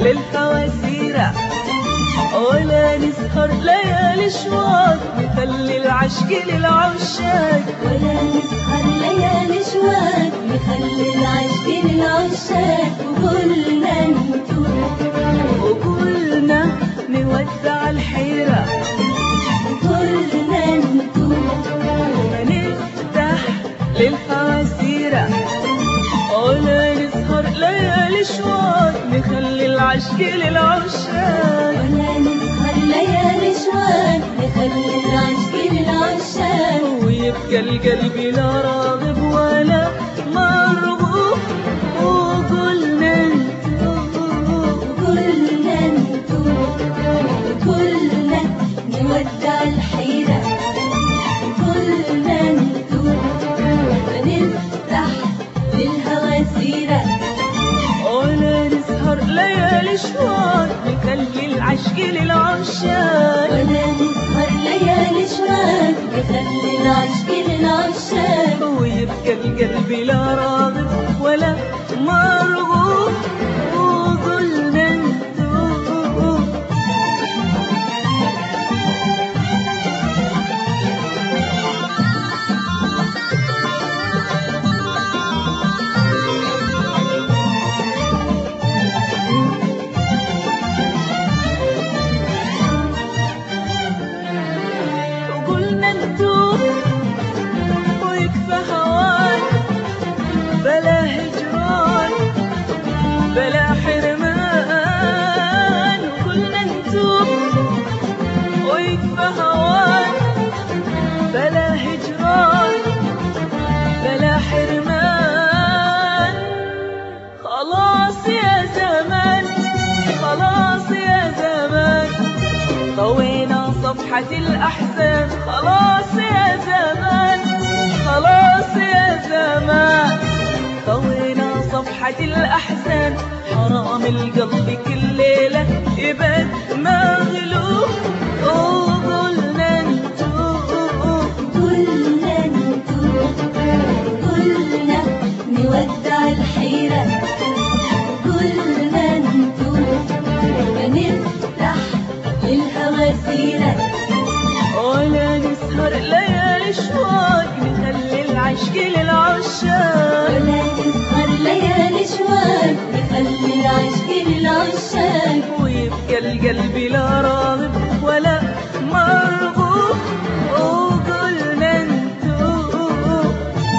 للخواسيرة ولا نسهر ليالي شواط نخلي العشق للعشاق ولا نسهر ليالي شواك نخلي العشق للعشاق وقلنا نتوب وقلنا نودع الحيرة وقلنا نتوب ونفتح للخواسيرة ولا نسهر ليالي شواط نخلي العشق للعشاق ولا نسهر ليالي شواك نخلي العشق للعشاق ويبقى القلب لا راغب ولا مرغوب وقلنا نتوب وقلنا نتوب وقلنا نودع الحيرة وقلنا نتوب ونفتح للهوى سيرة ولا نسهر ليالي شواط نخلي العشق للعشاق ولا نسهر ليالي شواك نخلي العشق للعشاق ويبقى القلب لا راغب ولا مرغوب وقلنا نتوب وقلنا نتوب ويكفى هوان بلا هجران بلا حرمان وقلنا نتوب ويكفى هوان بلا هجران بلا حرمان خلاص يا زمان خلاص يا زمان طوينا صفحة الأحزان خلاص يا زمان خلاص يا زمان طوينا صفحة الأحزان حرام القلب كل ليلة يبد مغلوب وقلنا نتوب قلنا نتوب قلنا نودع الحيرة قلنا نتوب ونفتح للهوى سيرة ولا نسهر ليالي شواق نخلي العشق للعشاق ولا نسهر ليالي شواك نخلي العشق للعشاق ويبقى القلب لا راغب ولا مرغوب وقلنا نتوب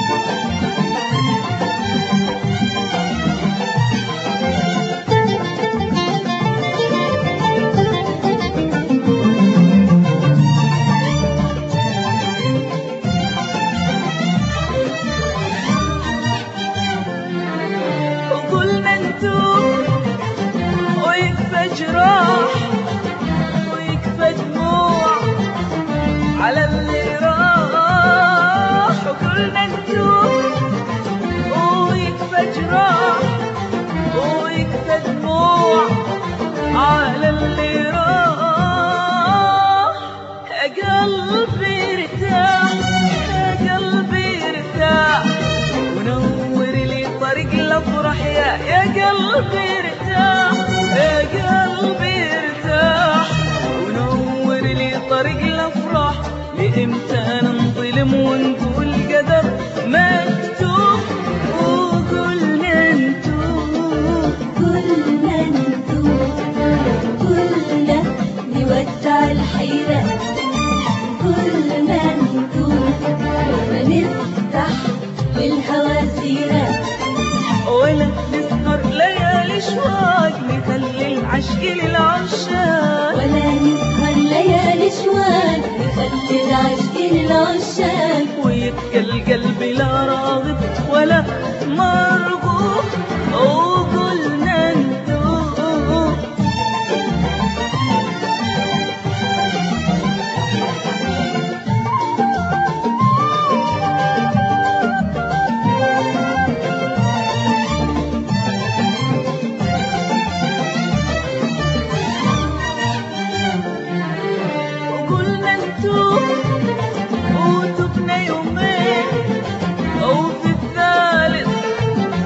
وقلنا نتوب ويكفى جراح ويكفى دموع على اللي راح وقلنا نتوب ويكفى جراح ويكفى دموع على اللي راح يا قلبي ارتاح يا قلبي ارتاح ونور لي طريق الافراح يا يا قلبي ارتاح يا قلبي ارتاح ونور لي طريق الافراح لامتى ننظلم ونقول قدر مكتوب وقلنا نتوب قلنا نتوب قلنا نودع الحيرة قلنا نتوب ونفتح للهوى سيرة ولا نسهر ليالي شواق نخلي العشق للعشاق ولا نسهر ليالي شواك نخلي العشق للعشاق ويبقى القلب لا راغب ولا مرغوب وقلنا نتوب وقلنا نتوب وتبنا يومين وفي الثالث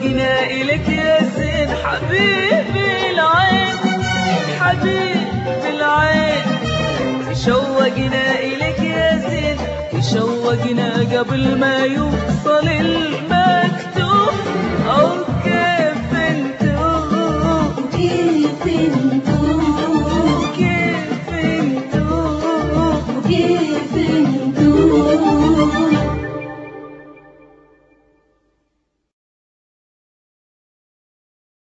تشوقنا إليك يا زين حبيبي العين حبيبي العين تشوقنا إليك يا زين تشوقنا قبل ما يوصل المكتوب